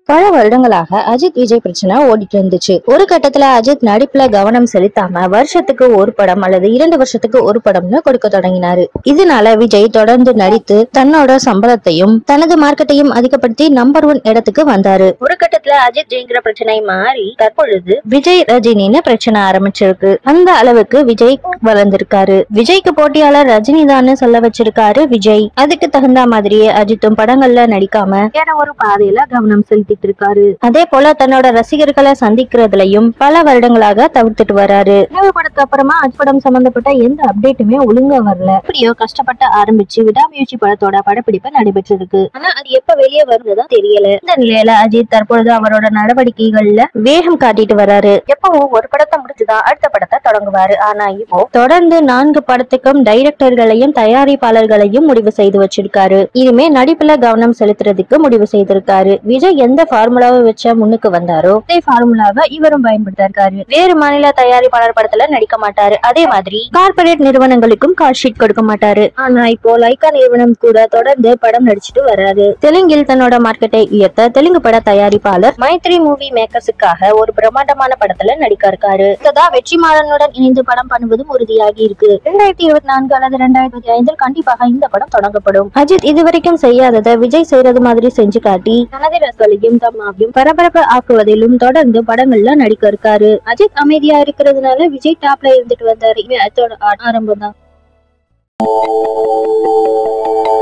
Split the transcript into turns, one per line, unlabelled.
பல வருடங்களாக அஜித் விஜய் பிரச்சனை ஓடிட்டு இருந்துச்சு ஒரு கட்டத்துல அஜித் நடிப்புல கவனம் செலுத்தாம வருஷத்துக்கு ஒரு படம் அல்லது இரண்டு வருஷத்துக்கு ஒரு படம்னு கொடுக்க தொடங்கினாரு இதனால விஜய் தொடர்ந்து நடித்து தன்னோட சம்பளத்தையும் தனது மார்க்கெட்டையும் அதிகப்படுத்தி நம்பர் ஒன் இடத்துக்கு வந்தாரு ஒரு கட்டத்துல அஜித் ஜெயிங்கிற பிரச்சனை மாறி தற்பொழுது விஜய் ரஜினின்னு பிரச்சனை ஆரம்பிச்சிருக்கு அந்த அளவுக்கு விஜய் வளர்ந்திருக்காரு விஜய்க்கு போட்டியாளர் ரஜினி தான் சொல்ல வச்சிருக்காரு விஜய் அதுக்கு தகுந்த மாதிரியே அஜித்தும் படங்கள்ல நடிக்காம வேற ஒரு பாதையில கவனம் செலுத்திட்டு இருக்காரு அதே போல தன்னோட ரசிகர்களை சந்திக்கிறதுலயும் பல வருடங்களாக தவிர்த்துட்டு வராரு இரவு படத்துக்கு அப்புறமா அஜித் படம் சம்பந்தப்பட்ட எந்த அப்டேட்டுமே ஒழுங்கா வரல எப்படியோ கஷ்டப்பட்டு ஆரம்பிச்சு விடாமுயற்சி படத்தோட படப்பிடிப்பு நடைபெற்றிருக்கு ஆனா அது எப்ப வெளியே வருவதா தெரியல இந்த நிலையில அஜித் தற்பொழுது அவரோட நடவடிக்கைகள்ல வேகம் காட்டிட்டு வராரு எப்பவும் ஒரு படத்தை முடிச்சுதான் அடுத்த படத்தை தொடங்குவாரு ஆனா இப்போ தொடர்ந்து நான்கு படத்துக்கும் டைரக்டர்களையும் தயாரிப்பாளர்களையும் முடிவு செய்து வச்சிருக்காரு இனிமே நடிப்புல கவனம் செலுத்துறதுக்கு முடிவு செய்திருக்காரு விஜய் எந்த ஃபார்முலாவை வச்ச முன்னுக்கு வந்தாரோ அதே ஃபார்முலாவை இவரும் பயன்படுத்த இருக்காரு வேறு மாநில தயாரிப்பாளர் படத்துல நடிக்க மாட்டாரு அதே மாதிரி கார்ப்பரேட் நிறுவனங்களுக்கும் கால் ஷீட் கொடுக்க மாட்டாரு ஆனா இப்போ லைக்கா நிறுவனம் கூட தொடர்ந்து படம் நடிச்சிட்டு வராரு தெலுங்கில் தன்னோட மார்க்கெட்டை உயர்த்த தெலுங்கு பட தயாரிப்பாளர் மைத்ரி மூவி மேக்கர்ஸுக்காக ஒரு பிரம்மாண்டமான படத்துல நடிக்க இருக்காரு இப்பதான் வெற்றிமாறனுடன் இணைந்து படம் பண்ணுவதும் உறுதியாகி இருக்கு ரெண்டாயிரத்தி இருபத்தி நான்கு அல்லது ரெண்டாயிரத்தி இருபத்தி ஐந்தில் கண்டிப்பாக இந்த படம் தொடங்கப்படும் அஜித் இதுவரைக்கும் செய்யாததை விஜய் செய்யறது மாதிரி செஞ்சு காட்டி தனது ரசலையும் தம்மாவையும் பரபரப்பு ஆக்குவதிலும் தொடர்ந்து படங்கள்ல நடிக்க இருக்காரு அஜித் அமைதியா இருக்கிறதுனால விஜய் டாப்ல இருந்துட்டு வந்தாரு இவன் அதோட ஆரம்பம் தான்